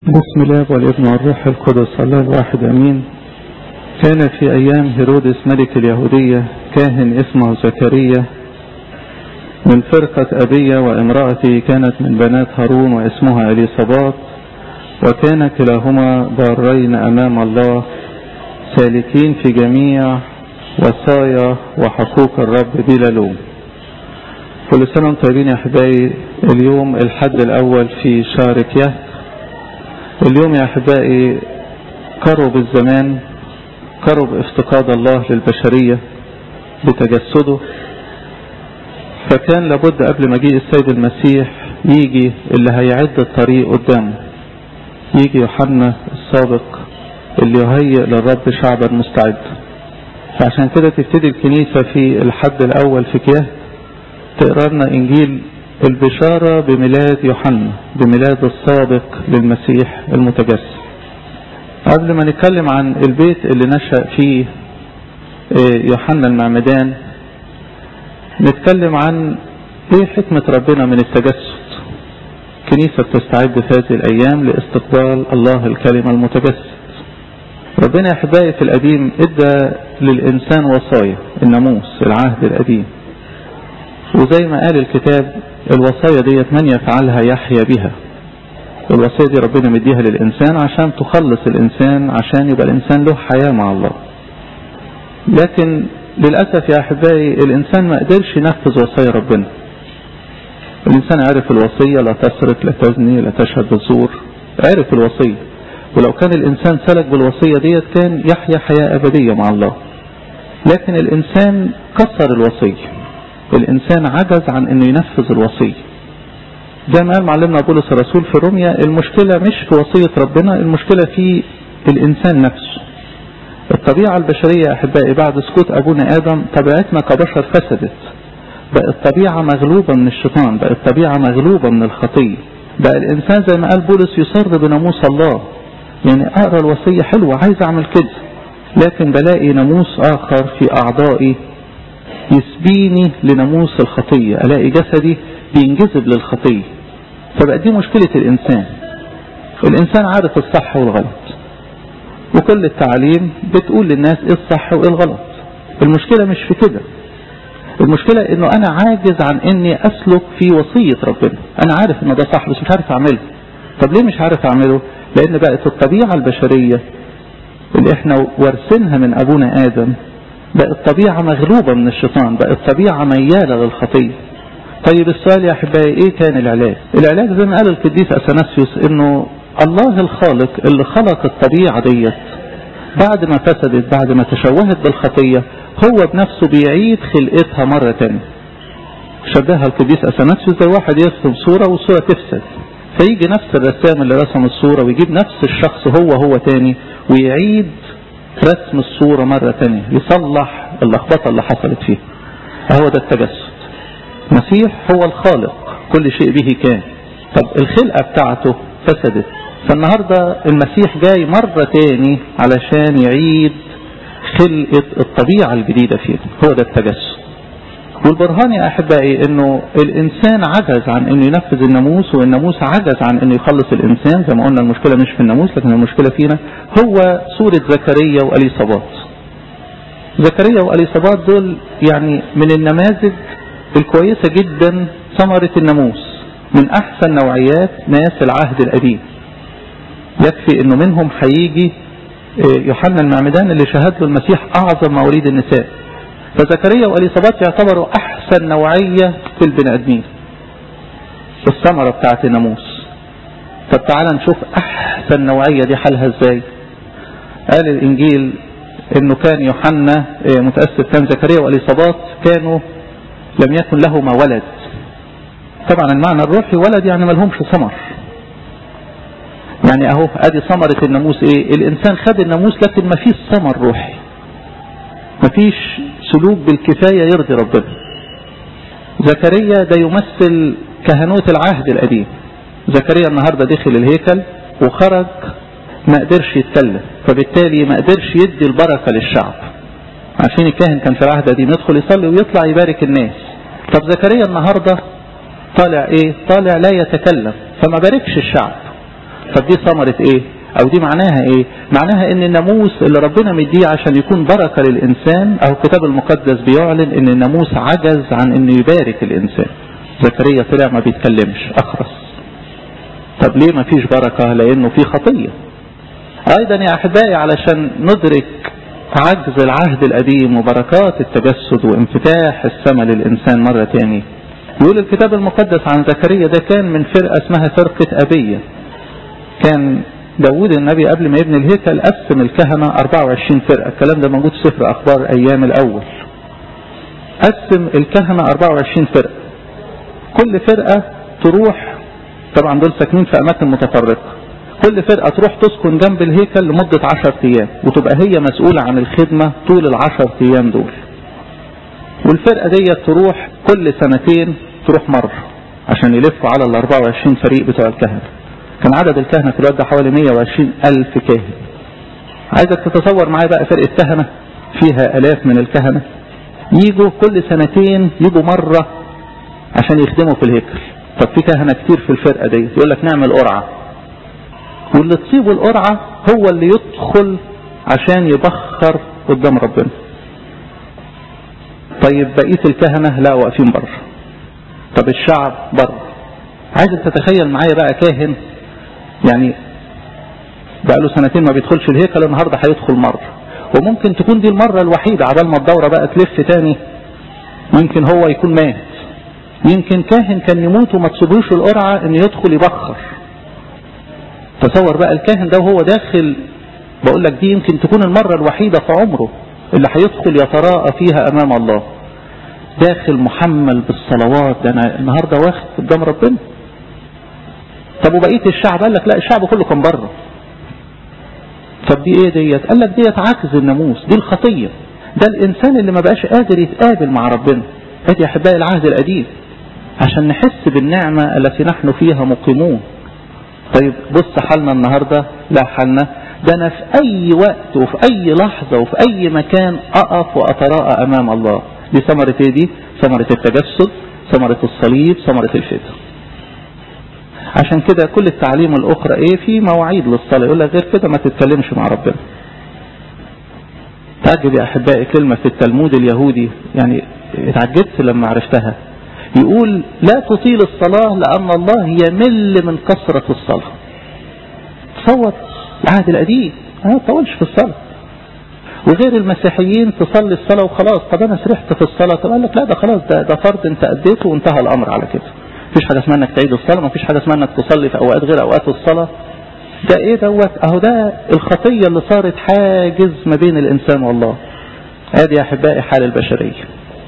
بسم الله والابن والروح القدس الله الواحد امين كان في ايام هيرودس ملك اليهودية كاهن اسمه زكريا من فرقة ابية وامرأته كانت من بنات هارون واسمها اليصابات وكان كلاهما بارين امام الله سالكين في جميع وصايا وحقوق الرب بلا لوم كل سنة وانتم طيبين يا احبائي اليوم الحد الاول في شهر كيهت اليوم يا احبائي قرب الزمان قرب افتقاد الله للبشرية بتجسده فكان لابد قبل مجيء السيد المسيح يجي اللي هيعد الطريق قدامه يجي يوحنا السابق اللي يهيئ للرب شعبا مستعد فعشان كده تبتدي الكنيسة في الحد الاول في كياه تقرا لنا انجيل البشارة بميلاد يوحنا بميلاد السابق للمسيح المتجسد قبل ما نتكلم عن البيت اللي نشأ فيه يوحنا المعمدان نتكلم عن ايه حكمة ربنا من التجسد كنيسة بتستعد في هذه الايام لاستقبال الله الكلمة المتجسد ربنا يا احبائي في القديم ادى للانسان وصايا الناموس العهد القديم وزي ما قال الكتاب الوصايا ديت من يفعلها يحيا بها الوصية دي ربنا مديها للإنسان عشان تخلص الإنسان عشان يبقى الإنسان له حياة مع الله لكن للأسف يا أحبائي الإنسان ما قدرش ينفذ وصايا ربنا الإنسان عرف الوصية لا تسرق لا تزني لا تشهد بالزور عرف الوصية ولو كان الإنسان سلك بالوصية ديت كان يحيا حياة أبدية مع الله لكن الإنسان كسر الوصية الإنسان عجز عن أنه ينفذ الوصية زي ما قال معلمنا بولس الرسول في روميا المشكلة مش في وصية ربنا المشكلة في الإنسان نفسه الطبيعة البشرية يا أحبائي بعد سقوط أبونا آدم طبيعتنا كبشر فسدت بقت طبيعة مغلوبة من الشيطان بقت طبيعة مغلوبة من الخطية بقى الإنسان زي ما قال بولس يصر بناموس الله يعني أقرأ الوصية حلوة عايز أعمل كده لكن بلاقي ناموس آخر في أعضائي يسبيني لناموس الخطية ألاقي جسدي بينجذب للخطية فبقى دي مشكلة الإنسان الإنسان عارف الصح والغلط وكل التعليم بتقول للناس إيه الصح وإيه الغلط المشكلة مش في كده المشكلة إنه أنا عاجز عن إني أسلك في وصية ربنا أنا عارف إن ده صح بس مش عارف أعمله طب ليه مش عارف أعمله لأن بقت الطبيعة البشرية اللي إحنا وارثينها من أبونا آدم بقت طبيعة مغلوبة من الشيطان بقت طبيعة ميالة للخطية طيب السؤال يا أحبائي إيه كان العلاج العلاج زي ما قال القديس أثناسيوس إنه الله الخالق اللي خلق الطبيعة ديت بعد ما فسدت بعد ما تشوهت بالخطية هو بنفسه بيعيد خلقتها مرة تانية شبهها القديس أثناسيوس زي واحد يرسم صورة والصورة تفسد فيجي نفس الرسام اللي رسم الصورة ويجيب نفس الشخص هو هو تاني ويعيد رسم الصورة مرة تانية يصلح اللخبطة اللي حصلت فيه هو ده التجسد المسيح هو الخالق كل شيء به كان طب الخلقة بتاعته فسدت فالنهاردة المسيح جاي مرة تاني علشان يعيد خلقة الطبيعة الجديدة فيه هو ده التجسد والبرهان يا أحبائي أنه الإنسان عجز عن أنه ينفذ الناموس والناموس عجز عن أنه يخلص الإنسان زي ما قلنا المشكلة مش في الناموس لكن المشكلة فينا هو سورة زكريا وأليصابات زكريا وأليصابات دول يعني من النماذج الكويسة جدا ثمرة الناموس من أحسن نوعيات ناس العهد القديم يكفي أنه منهم هيجي يوحنا المعمدان اللي شهد له المسيح أعظم مواليد النساء فزكريا وأليصابات يعتبروا أحسن نوعية في البني آدمين الثمرة بتاعت الناموس طب تعالى نشوف أحسن نوعية دي حالها إزاي قال الإنجيل إنه كان يوحنا متأسف كان زكريا وأليصابات كانوا لم يكن لهما ولد طبعا المعنى الروحي ولد يعني ما لهمش ثمر يعني اهو ادي ثمرة الناموس ايه الانسان خد الناموس لكن ما فيش ثمر روحي ما فيش سلوك بالكفاية يرضي ربنا زكريا ده يمثل كهنوت العهد القديم زكريا النهاردة دخل الهيكل وخرج ما قدرش يتكلم فبالتالي ما قدرش يدي البركة للشعب عشان الكاهن كان في العهد القديم يدخل يصلي ويطلع يبارك الناس طب زكريا النهاردة طالع ايه طالع لا يتكلم فما باركش الشعب طب دي ثمرة ايه او دي معناها ايه معناها ان الناموس اللي ربنا مديه عشان يكون بركة للانسان او الكتاب المقدس بيعلن ان الناموس عجز عن انه يبارك الانسان زكريا طلع ما بيتكلمش اخرس طب ليه ما فيش بركة لانه في خطية ايضا يا احبائي علشان ندرك عجز العهد القديم وبركات التجسد وانفتاح السماء للانسان مرة تاني يقول الكتاب المقدس عن زكريا ده كان من فرقة اسمها فرقة أبية كان داود النبي قبل ما يبني الهيكل قسم الكهنة 24 فرقة الكلام ده موجود في سفر أخبار أيام الأول قسم الكهنة 24 فرقة كل فرقة تروح طبعا دول ساكنين في أماكن متفرقة كل فرقة تروح تسكن جنب الهيكل لمدة 10 أيام وتبقى هي مسؤولة عن الخدمة طول العشر أيام دول والفرقة دي تروح كل سنتين تروح مرة عشان يلفوا على ال 24 فريق بتوع الكهنة كان عدد الكهنة في الوقت ده حوالي 120 ألف كاهن عايزك تتصور معايا بقى فرقة كهنة فيها ألاف من الكهنة يجوا كل سنتين يجوا مرة عشان يخدموا في الهيكل طب في كهنة كتير في الفرقة دي يقول لك نعمل قرعة واللي تصيبه القرعة هو اللي يدخل عشان يبخر قدام ربنا طيب بقية الكهنة لا واقفين بره طب الشعب بره عايزك تتخيل معايا بقى كاهن يعني بقى له سنتين ما بيدخلش الهيكل النهارده هيدخل مرة وممكن تكون دي المرة الوحيدة عبال ما الدورة بقى تلف تاني ممكن هو يكون مات يمكن كاهن كان يموت وما تصيبوش القرعة ان يدخل يبخر تصور بقى الكاهن ده وهو داخل بقول لك دي يمكن تكون المرة الوحيدة في عمره اللي هيدخل يتراءى فيها امام الله داخل محمل بالصلوات ده انا النهارده واخد قدام ربنا طب وبقيه الشعب قال لك لا الشعب كله كان بره طب دي ايه ديت قال لك ديت عكس الناموس دي الخطيه ده الانسان اللي ما بقاش قادر يتقابل مع ربنا ادي احبائي العهد القديم عشان نحس بالنعمه التي نحن فيها مقيمون طيب بص حالنا النهارده لا حالنا ده انا في اي وقت وفي اي لحظه وفي اي مكان اقف واتراءى امام الله دي ثمرة ايه دي ثمرة التجسد ثمرة الصليب ثمرة الفداء عشان كده كل التعليم الاخرى ايه في مواعيد للصلاة يقول لك غير كده ما تتكلمش مع ربنا تعجب يا احبائي كلمة في التلمود اليهودي يعني اتعجبت لما عرفتها يقول لا تطيل الصلاة لان الله يمل من كثرة الصلاة تصور العهد القديم ما تطولش في الصلاة وغير المسيحيين تصلي الصلاة وخلاص طب انا سرحت في الصلاة طب قال لك لا ده خلاص ده, ده فرض انت اديته وانتهى الامر على كده مفيش حاجة اسمها انك تعيد الصلاة مفيش حاجة اسمها انك تصلي في اوقات غير اوقات الصلاة ده ايه دوت اهو ده الخطية اللي صارت حاجز ما بين الانسان والله ادي يا احبائي حال البشرية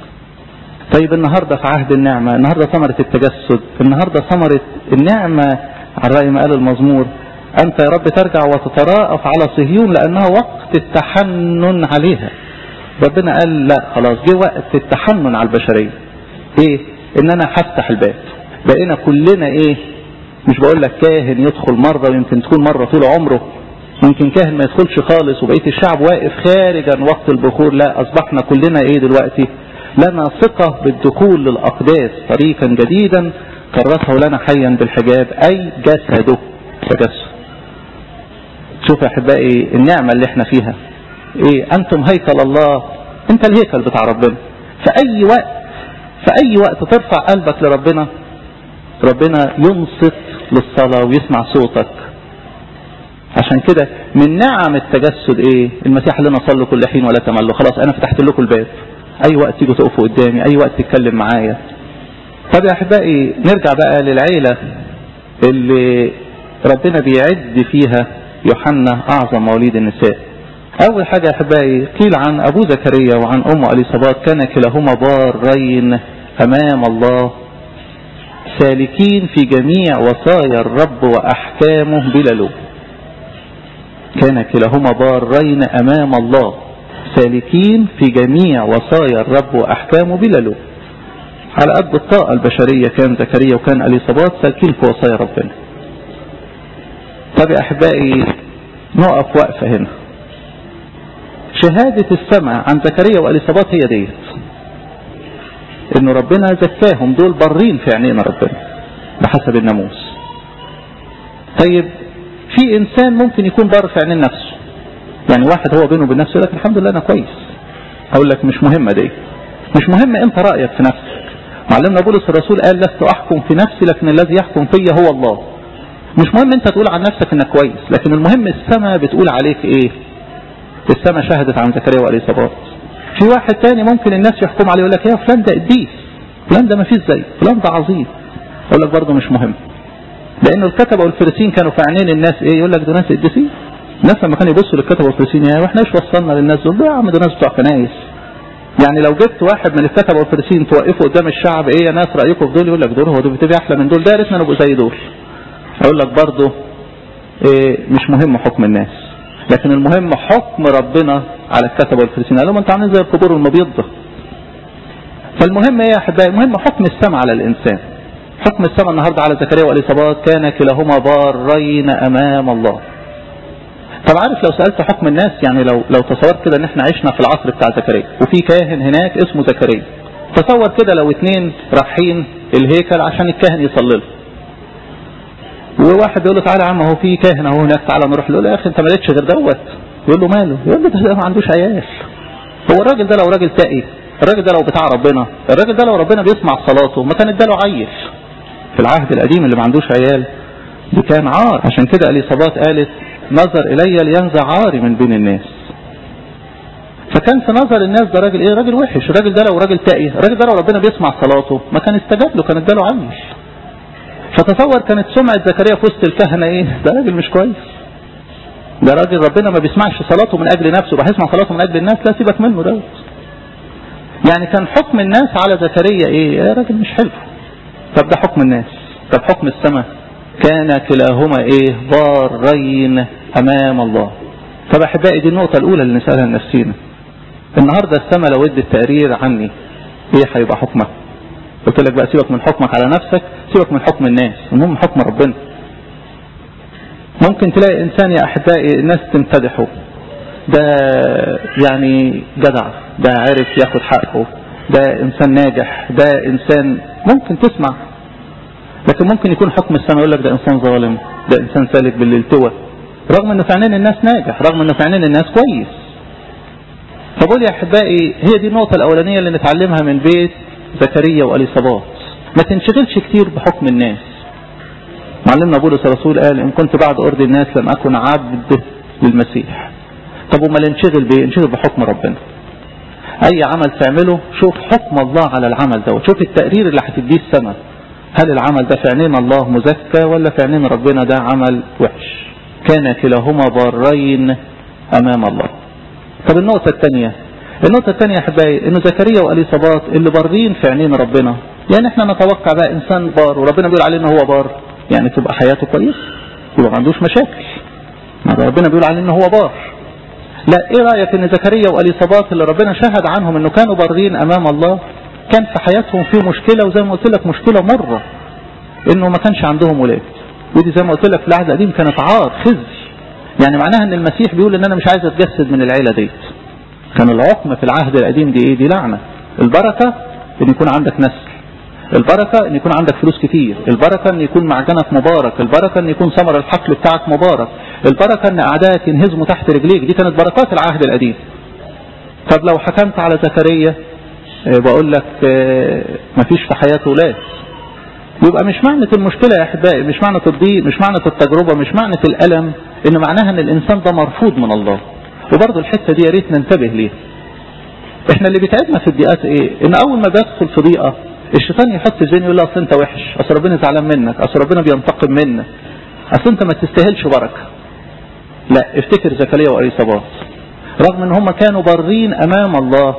طيب النهاردة في عهد النعمة النهاردة ثمرة التجسد النهاردة ثمرة النعمة على رأي ما قال المزمور أنت يا رب ترجع وتتراءف على صهيون لأنها وقت التحنن عليها ربنا قال لا خلاص جه وقت التحنن على البشرية ايه ان انا هفتح الباب بقينا كلنا ايه مش بقول لك كاهن يدخل مرة ويمكن تكون مرة طول عمره ممكن كاهن ما يدخلش خالص وبقية الشعب واقف خارجا وقت البخور لا اصبحنا كلنا ايه دلوقتي لنا ثقة بالدخول للأقداس طريقا جديدا كرسه لنا حيا بالحجاب أي جسده تجسد شوف يا أحبائي النعمة اللي احنا فيها ايه أنتم هيكل الله انت الهيكل بتاع ربنا في أي وقت في أي وقت ترفع قلبك لربنا ربنا ينصت للصلاة ويسمع صوتك عشان كده من نعم التجسد ايه المسيح لنا صلوا كل حين ولا تملوا خلاص انا فتحت لكم الباب اي وقت تيجوا تقفوا قدامي اي وقت تتكلم معايا طب يا احبائي نرجع بقى للعيلة اللي ربنا بيعد فيها يوحنا اعظم مواليد النساء اول حاجة يا احبائي قيل عن ابو زكريا وعن امه اليصابات كان كلاهما بارين امام الله سالكين في جميع وصايا الرب واحكامه بلا لوم كان كلاهما بارين امام الله سالكين في جميع وصايا الرب واحكامه بلا لوم على قد الطاقة البشرية كان زكريا وكان اليصابات سالكين في وصايا ربنا طب يا احبائي نقف وقفة هنا شهادة السماء عن زكريا واليصابات هي ديت انه ربنا زكاهم دول برين في عينينا ربنا بحسب الناموس طيب في انسان ممكن يكون بار في عينين نفسه يعني واحد هو بينه وبين نفسه يقول لك الحمد لله انا كويس اقول لك مش مهمه دي مش مهم انت رايك في نفسك معلمنا بولس الرسول قال لست احكم في نفسي لكن الذي يحكم فيا هو الله مش مهم انت تقول عن نفسك انك كويس لكن المهم السماء بتقول عليك ايه السماء شهدت عن زكريا واليصابات في واحد تاني ممكن الناس يحكم عليه يقول لك يا فلان ده قديس فلان ده ما فيش زي فلان ده عظيم اقول لك برضه مش مهم لانه الكتبه والفريسين كانوا في عينين الناس ايه يقول لك ده ناس قديسين الناس لما كانوا يبصوا للكتبه والفريسين يا واحنا ايش وصلنا للناس دول يا عم ده ناس بتوع كنايس يعني لو جبت واحد من الكتبه والفريسين توقفه قدام الشعب ايه يا ناس رايكم في دول يقول لك دول هو دول بتبقى احلى من دول ده ريتنا نبقوا زي دول اقول لك برضه إيه مش مهم حكم الناس لكن المهم حكم ربنا على الكتبه والفريسين قال لهم انتوا عاملين زي القبور المبيضه فالمهم ايه يا احبائي المهم حكم السماء على الانسان حكم السماء النهارده على زكريا واليصابات كان كلاهما بارين امام الله طب عارف لو سالت حكم الناس يعني لو لو تصورت كده ان احنا عشنا في العصر بتاع زكريا وفي كاهن هناك اسمه زكريا تصور كده لو اتنين رايحين الهيكل عشان الكاهن يصلي له وواحد يقول له تعالى يا عم هو في كاهن اهو هناك تعالى نروح له يا اخي انت ما لقيتش غير دوت يقول له ماله يقول له ده ما عندوش عيال هو الراجل ده لو راجل تقي الراجل ده لو بتاع ربنا الراجل ده لو ربنا بيسمع صلاته ما كان اداله عيل في العهد القديم اللي ما عندوش عيال دي كان عار عشان كده اليصابات قالت نظر الي لينزع عاري من بين الناس فكان في نظر الناس ده راجل ايه راجل وحش الراجل ده لو راجل تقي الراجل ده لو ربنا بيسمع صلاته ما كان استجاب له كان اداله عيل فتصور كانت سمعة زكريا في وسط الكهنة ايه ده راجل مش كويس ده راجل ربنا ما بيسمعش صلاته من اجل نفسه بقى يسمع صلاته من اجل الناس لا سيبك منه دوت يعني كان حكم الناس على زكريا ايه يا راجل مش حلو طب ده حكم الناس طب حكم السماء كان كلاهما ايه بارين امام الله طب احبائي دي النقطة الاولى اللي نسألها لنفسينا النهاردة السماء لو ادت تقرير عني ايه هيبقى حكمك قلت لك بقى سيبك من حكمك على نفسك سيبك من حكم الناس المهم حكم ربنا ممكن تلاقي انسان يا احبائي الناس تمتدحه ده يعني جدع ده عارف ياخد حقه ده انسان ناجح ده انسان ممكن تسمع لكن ممكن يكون حكم السماء يقول لك ده انسان ظالم ده انسان سالك بالالتوى رغم انه في عينين الناس ناجح رغم انه في عينين الناس كويس فبقول يا احبائي هي دي النقطة الاولانية اللي نتعلمها من بيت زكريا واليصابات ما تنشغلش كتير بحكم الناس معلمنا بولس الرسول قال ان كنت بعد ارض الناس لم اكن عبد للمسيح طب وما ننشغل بايه انشغل بحكم ربنا اي عمل تعمله شوف حكم الله على العمل ده وشوف التقرير اللي هتديه السماء هل العمل ده في عينين الله مزكى ولا في عينين ربنا ده عمل وحش كان كلاهما بارين امام الله طب النقطة الثانية النقطة الثانية يا احبائي انه زكريا واليصابات اللي بارين في عينين ربنا يعني احنا نتوقع بقى انسان بار وربنا بيقول عليه ان هو بار يعني تبقى حياته كويسة يبقى ما عندوش مشاكل ربنا بيقول عليه ان هو بار لا ايه رأيك ان زكريا واليصابات اللي ربنا شهد عنهم انه كانوا بارين امام الله كان في حياتهم في مشكلة وزي ما قلت لك مشكلة مرة انه ما كانش عندهم ولاد ودي زي ما قلت لك في العهد القديم كانت عار خزي يعني معناها ان المسيح بيقول ان انا مش عايز اتجسد من العيلة ديت كان العقم في العهد القديم دي ايه دي لعنة البركة ان يكون عندك نسل البركة ان يكون عندك فلوس كتير البركة ان يكون معجنك مبارك البركة ان يكون ثمر الحقل بتاعك مبارك البركة ان اعدائك ينهزموا تحت رجليك دي كانت بركات العهد القديم طب لو حكمت على زكريا بقول لك مفيش في حياته ولاد يبقى مش معنى المشكلة يا احبائي مش معنى الضيق مش معنى التجربة مش معنى الألم ان معناها ان الانسان ده مرفوض من الله وبرضه الحتة دي يا ريت ننتبه ليها احنا اللي بيتعبنا في الضيقات ايه ان اول ما بدخل في ضيقة الشيطان يحط في ذهني يقول لي اصل انت وحش اصل ربنا زعلان منك اصل ربنا بينتقم منك اصل انت ما تستاهلش بركة لا افتكر زكريا واليصابات رغم ان هم كانوا بارين امام الله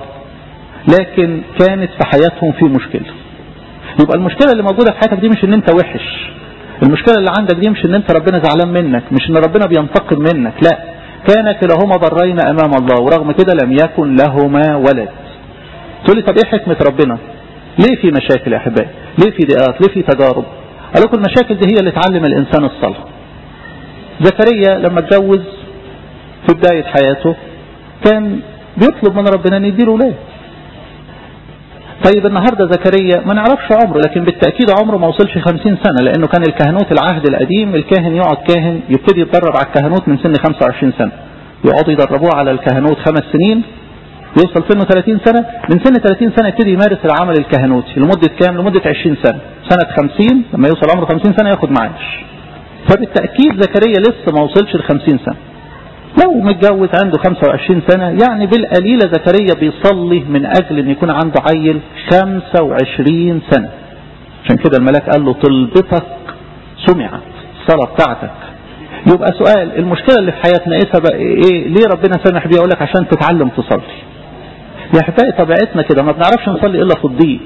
لكن كانت في حياتهم في مشكلة يبقى المشكلة اللي موجودة في حياتك دي مش ان انت وحش المشكلة اللي عندك دي مش ان انت ربنا زعلان منك مش ان ربنا بينتقم منك لا كان كلاهما برين امام الله ورغم كده لم يكن لهما ولد تقول لي طب ايه حكمة ربنا ليه في مشاكل يا احبائي ليه في ضيقات ليه في تجارب قال لكم المشاكل دي هي اللي تعلم الانسان الصلاة زكريا لما اتجوز في بداية حياته كان بيطلب من ربنا ان يديله ولاد طيب النهاردة زكريا ما نعرفش عمره لكن بالتأكيد عمره ما وصلش 50 سنة لأنه كان الكهنوت العهد القديم الكاهن يقعد كاهن يبتدي يتدرب على الكهنوت من سن 25 سنة يقعدوا يدربوه على الكهنوت خمس سنين يوصل سنه 30 سنة من سن 30 سنة يبتدي يمارس العمل الكهنوتي لمدة كام لمدة 20 سنة سنة 50 لما يوصل عمره 50 سنة ياخد معاش فبالتأكيد زكريا لسه ما وصلش ل 50 سنة لو متجوز عنده 25 سنة يعني بالقليلة زكريا بيصلي من أجل أن يكون عنده عيل 25 سنة عشان كده الملاك قال له طلبتك سمعت الصلاة بتاعتك يبقى سؤال المشكلة اللي في حياتنا ايه سبق ايه ليه ربنا سامح بيها اقول لك عشان تتعلم تصلي يا احبائي طبيعتنا كده ما بنعرفش نصلي الا في الضيق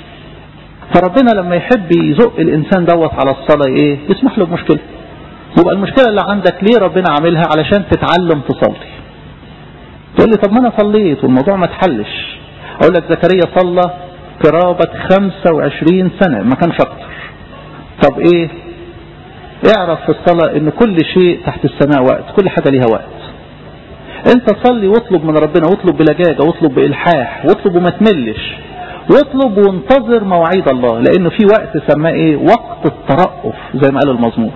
فربنا لما يحب يزق الانسان دوت على الصلاة ايه يسمح له بمشكلة يبقى المشكلة اللي عندك ليه ربنا عاملها علشان تتعلم تصلي تقول لي طب ما انا صليت والموضوع ما اتحلش اقول لك زكريا صلى قرابة 25 سنة ما كانش اكتر طب ايه اعرف في الصلاة ان كل شيء تحت السماء وقت كل حاجة ليها وقت انت صلي واطلب من ربنا واطلب بلجاجة واطلب بإلحاح واطلب وما تملش واطلب وانتظر مواعيد الله لانه في وقت سماه ايه وقت الترأف زي ما قال المزمور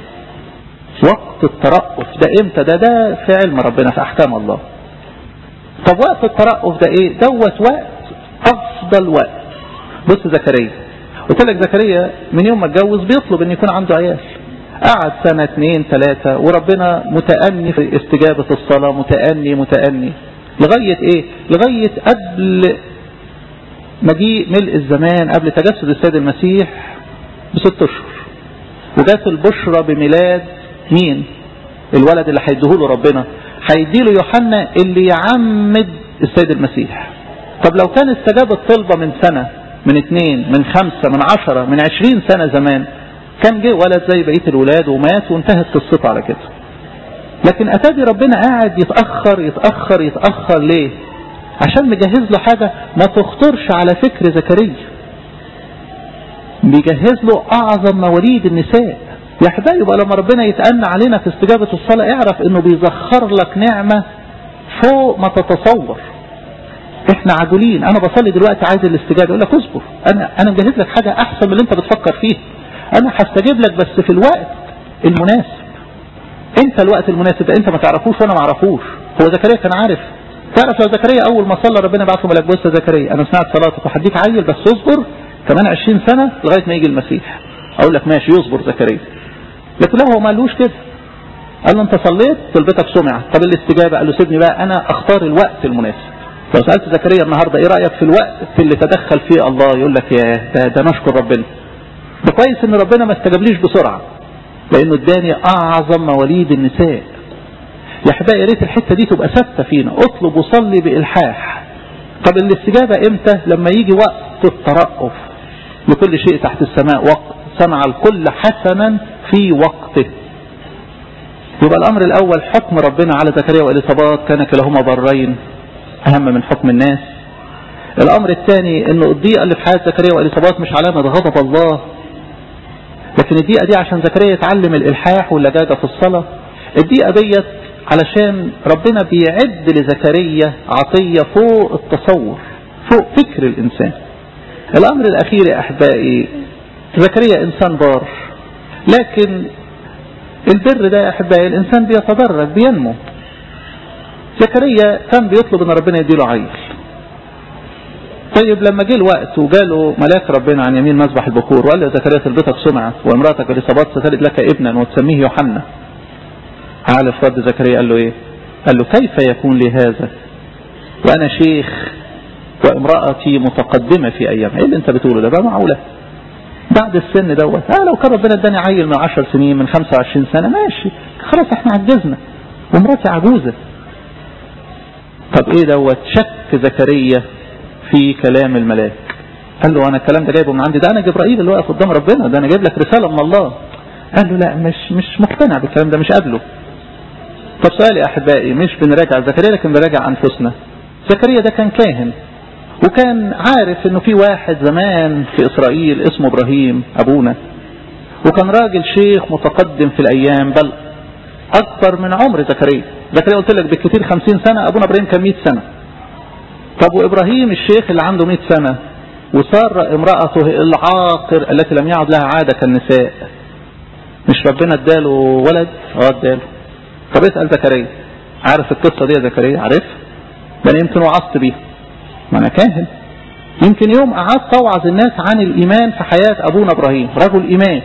وقت الترأف ده امتى ده ده في علم ربنا في احكام الله طب وقت الترأف ده ايه دوت وقت افضل وقت بص زكريا قلت لك زكريا من يوم ما اتجوز بيطلب ان يكون عنده عيال قعد سنة اثنين ثلاثة وربنا متأني في استجابة الصلاة متأني متأني لغاية ايه لغاية قبل مجيء ملء الزمان قبل تجسد السيد المسيح بست اشهر وجات البشرى بميلاد مين الولد اللي هيديهوله ربنا هيديله يوحنا اللي يعمد السيد المسيح طب لو كان استجاب الطلبة من سنة من اثنين من خمسة من عشرة من عشرين سنة زمان كان جه ولد زي بقية الولاد ومات وانتهت قصته على كده لكن اتاري ربنا قاعد يتأخر يتأخر يتأخر ليه عشان مجهز له حاجة ما تخطرش على فكر زكريا بيجهز له اعظم مواليد النساء يا حبايبي يبقى لما ربنا يتأنى علينا في استجابة الصلاة اعرف انه بيزخر لك نعمة فوق ما تتصور احنا عجولين انا بصلي دلوقتي عايز الاستجابة يقول لك اصبر انا انا مجهز لك حاجة احسن من اللي انت بتفكر فيه انا هستجيب لك بس في الوقت المناسب انت الوقت المناسب ده انت ما تعرفوش وانا ما اعرفوش هو زكريا كان عارف تعرف لو زكريا اول ما صلى ربنا بعت له ملك بص يا زكريا انا سمعت صلاتك وهديك عيل بس اصبر كمان 20 سنة لغاية ما يجي المسيح اقول لك ماشي يصبر زكريا لكن لا هو ما قالوش كده قال له انت صليت طلبتك سمعت طب الاستجابة قال له سيبني بقى انا اختار الوقت المناسب لو سألت زكريا النهاردة ايه رأيك في الوقت اللي تدخل فيه الله يقول لك يا ده, ده نشكر ربنا ده كويس ان ربنا ما استجابليش بسرعة لانه اداني اعظم مواليد النساء يا احبائي يا ريت الحته دي تبقى ثابته فينا اطلب وصلي بالحاح طب الاستجابه امتى لما يجي وقت الترأف لكل شيء تحت السماء وقت صنع الكل حسنا في وقته يبقى الامر الاول حكم ربنا على زكريا واليصابات كان كلاهما برين اهم من حكم الناس الامر الثاني انه الضيقه اللي في حياه زكريا واليصابات مش علامه غضب الله لكن الدقيقة دي عشان زكريا يتعلم الإلحاح واللجاجة في الصلاة الدقيقة ديت علشان ربنا بيعد لزكريا عطية فوق التصور فوق فكر الإنسان الأمر الأخير يا أحبائي زكريا إنسان بار لكن البر ده يا أحبائي الإنسان بيتدرج بينمو زكريا كان بيطلب أن ربنا يديله عيل طيب لما جه الوقت وجاله ملاك ربنا عن يمين مذبح البخور وقال له زكريا تربتك سمعت وامرأتك اليصابات ستلد لك ابنا وتسميه يوحنا عارف رد زكريا قال له ايه قال له كيف يكون لي هذا وانا شيخ وامرأتي متقدمة في ايام ايه اللي انت بتقوله ده بقى معقولة بعد السن دوت اه لو كان ربنا اداني عيل من 10 سنين من 25 سنة ماشي خلاص احنا عجزنا ومراتي عجوزة طب ايه دوت شك زكريا في كلام الملاك قال له انا الكلام ده جايبه من عندي ده انا جبرائيل اللي واقف قدام ربنا ده انا جايب لك رسالة من الله قال له لا مش مش مقتنع بالكلام ده مش قابله طب سؤالي احبائي مش بنراجع زكريا لكن بنراجع انفسنا زكريا ده كان كاهن وكان عارف انه في واحد زمان في اسرائيل اسمه ابراهيم ابونا وكان راجل شيخ متقدم في الايام بل اكبر من عمر زكريا زكريا قلت لك بالكثير 50 سنة ابونا ابراهيم كان 100 سنة طب وابراهيم الشيخ اللي عنده 100 سنة وسار امرأته العاقر التي لم يعد لها عادة كالنساء مش ربنا اداله ولد اه اداله طب اسأل زكريا عارف القصة دي يا زكريا عارف ده انا يمكن وعظت بيها ما انا كاهن يمكن يوم قعدت اوعظ الناس عن الايمان في حياة ابونا ابراهيم رجل ايمان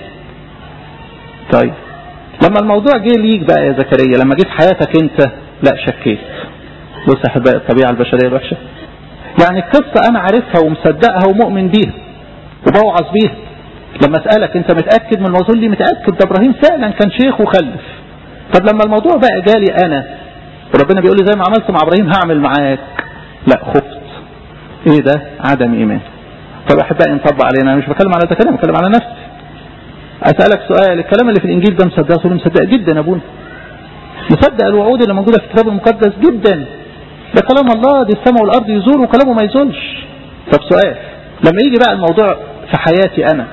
طيب لما الموضوع جه ليك بقى يا زكريا لما جه في حياتك انت لا شكيت بص يا احبائي الطبيعة البشرية الوحشة يعني القصة انا عارفها ومصدقها ومؤمن بيها وبوعظ بيها لما اسألك انت متأكد من الموضوع لي متأكد ده ابراهيم فعلا كان شيخ وخلف طب لما الموضوع بقى جالي انا وربنا بيقول لي زي ما عملت مع ابراهيم هعمل معاك لا خفت ايه ده عدم ايمان طب احبائي نطبق علينا انا مش بتكلم على زكريا بتكلم على نفسي اسالك سؤال الكلام اللي في الانجيل ده مصدقه تقول مصدق جدا يا ابونا مصدق الوعود اللي موجوده في الكتاب المقدس جدا ده كلام الله دي السماء والارض يزور وكلامه ما يزولش طب سؤال لما يجي بقى الموضوع في حياتي انا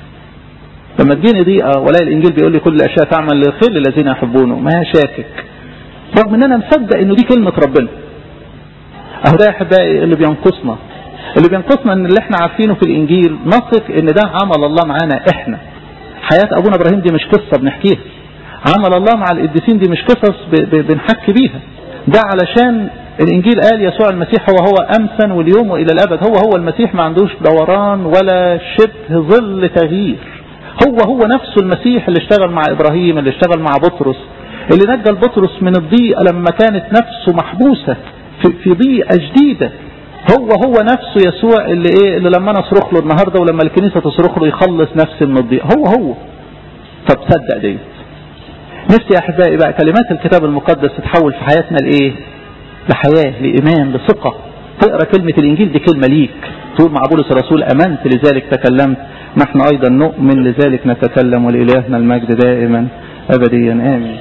لما تجيني ضيقه ولاقي الانجيل بيقول لي كل الاشياء تعمل للخير للذين يحبونه ما شاكك رغم ان انا مصدق انه دي كلمه ربنا اهو ده يا احبائي اللي بينقصنا اللي بينقصنا ان اللي احنا عارفينه في الانجيل نثق ان ده عمل الله معانا احنا حياة ابونا ابراهيم دي مش قصة بنحكيها عمل الله مع القديسين دي مش قصص بنحكي بيها ده علشان الانجيل قال يسوع المسيح هو هو امسا واليوم والى الابد هو هو المسيح ما عندوش دوران ولا شبه ظل تغيير هو هو نفسه المسيح اللي اشتغل مع ابراهيم اللي اشتغل مع بطرس اللي نجى بطرس من الضيقة لما كانت نفسه محبوسة في, في ضيقة جديدة هو هو نفسه يسوع اللي ايه اللي لما انا اصرخ له النهارده ولما الكنيسه تصرخ له يخلص نفسي من الضيقه هو هو طب صدق ديت نفسي يا احبائي بقى كلمات الكتاب المقدس تتحول في حياتنا لايه لحياه لايمان لثقه تقرا كلمه الانجيل دي كلمه ليك تقول مع بولس الرسول امنت لذلك تكلمت نحن ايضا نؤمن لذلك نتكلم ولالهنا المجد دائما ابديا امين